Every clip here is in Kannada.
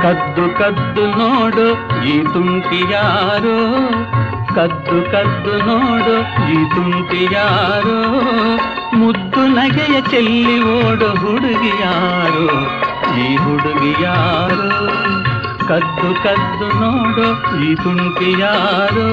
ಕದ್ದು ಕದ್ದು ನೋಡು ಈ ತುಂಟಿ ಯಾರೋ ಕದ್ದು ಕದ್ದು ನೋಡು ಈ ತುಂಟಿ ಯಾರೋ ಮುದ್ದು ನಗೆಯ ಚೆಲ್ಲಿ ಓಡು ಹುಡುಗಿ ಯಾರೋ ಈ ಹುಡುಗಿ ಯಾರೋ ಕದ್ದು ಕದ್ದು ನೋಡು ಈ ತುಂಟಿ ಯಾರೋ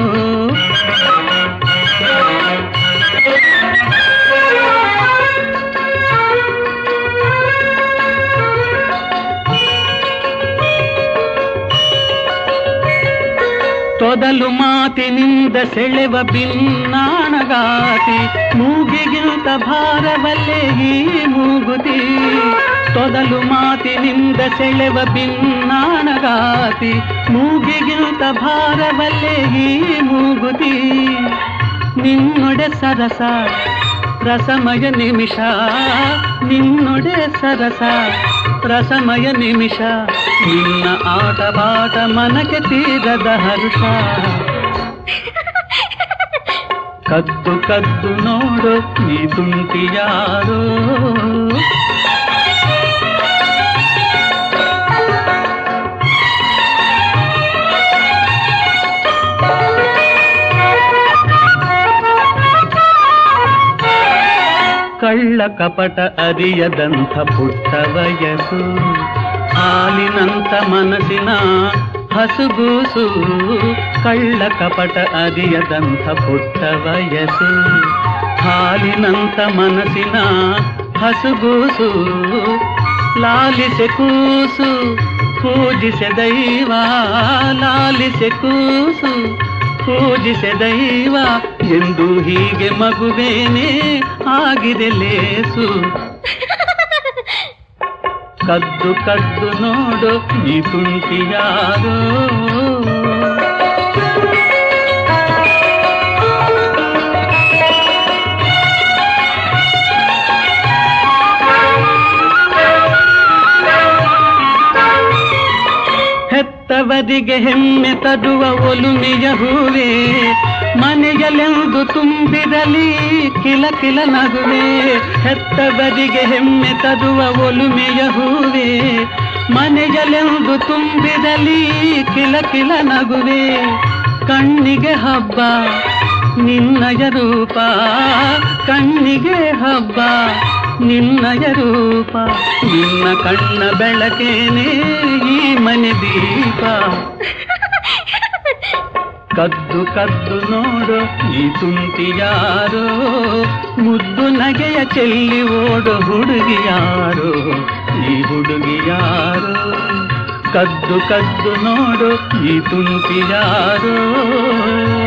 ತೊದಲು ಮಾತಿನಿಂದ ಸೆಳೆವ ಭಿನ್ನಾಣಗಾತಿ ಮೂಗಿಗಿಂತ ಭಾರವಲ್ಲೇ ಈ ಮೂಗುತಿ ತೊದಲು ಮಾತಿನಿಂದ ಸೆಳೆವ ಭಿನ್ನಾಣಗಾತಿ ಮೂಗಿಗಿಂತ ಭಾರವಲ್ಲೇ ಈ ಮೂಗುತಿ ನಿನ್ನೊಡೆ ಸರಸ ರಸಮಯ ನಿಮಿಷ ನಿನ್ನೊಡೆ ಸರಸ ರಸಮಯ ನಿಮಿಷ ನಿನ್ನ ಆಟ ಪಾಠ ಮನಕ್ಕೆ ತೀರದ ಹರುಷ ಕದ್ದು ಕದ್ದು ನೋಡು ಈ ತುಂಟಿ ಯಾರೋ ಕಳ್ಳ ಕಪಟ ಅರಿಯದಂಥ ಪುಟ್ಟ ವಯಸ್ಸು ಹಾಲಿನಂತ ಮನಸ್ಸಿನ ಹಸುಗೂಸು ಕಳ್ಳ ಕಪಟ ಅರಿಯದಂಥ ಪುಟ್ಟ ವಯಸ್ಸು ಹಾಲಿನಂತ ಮನಸ್ಸಿನ ಹಸುಗೂಸು ಲಾಲಿಸೆ ಕೂಸು ಪೂಜಿಸೆ ದೈವ ಲಾಲಿಸೆ ಕೂಸು ಪೂಜಿಸೆ ದೈವ ಎಂದು ಹೀಗೆ ಮಗುವೇನೆ ಆಗಿದೆ ಲೇಸು ಕದ್ದು ಕದ್ದು ನೋಡು ಈ ತುಂಟಿ ಯಾರೋ ಹೆತ್ತವರಿಗೆ ಹೆಮ್ಮೆ ತರುವ ಒಲುಮೆಯ ಹೂವೇ ಮನೆಯಲೆಂದು ತುಂಬಿರಲಿ ಕಿಲ ಕಿಲ ನಗುವೆ ಹೆತ್ತವರಿಗೆ ಹೆಮ್ಮೆ ತರುವ ಒಲುಮೆಯ ಹೂವೇ ಮನೆಯಲೆಂದು ತುಂಬಿರಲಿ ಕಿಲ ಕಿಲ ನಗುವೆ ಕಣ್ಣಿಗೆ ಹಬ್ಬ ನಿನ್ನಯ ರೂಪ ಕಣ್ಣಿಗೆ ಹಬ್ಬ ನಿನ್ನಯ ರೂಪ ನಿನ್ನ ಕಣ್ಣ ಬೆಳಕೇನೆ ಈ ಮನೆ ದೀಪ ಕದ್ದು ಕದ್ದು ನೋಡು ಈ ತುಂಟಿ ಯಾರೋ ಮುದ್ದು ನಗೆಯ ಚೆಲ್ಲಿ ಓಡು ಹುಡುಗಿ ಯಾರೋ ಈ ಹುಡುಗಿ ಯಾರೋ ಕದ್ದು ಕದ್ದು ನೋಡು ಈ ತುಂಟಿ ಯಾರೋ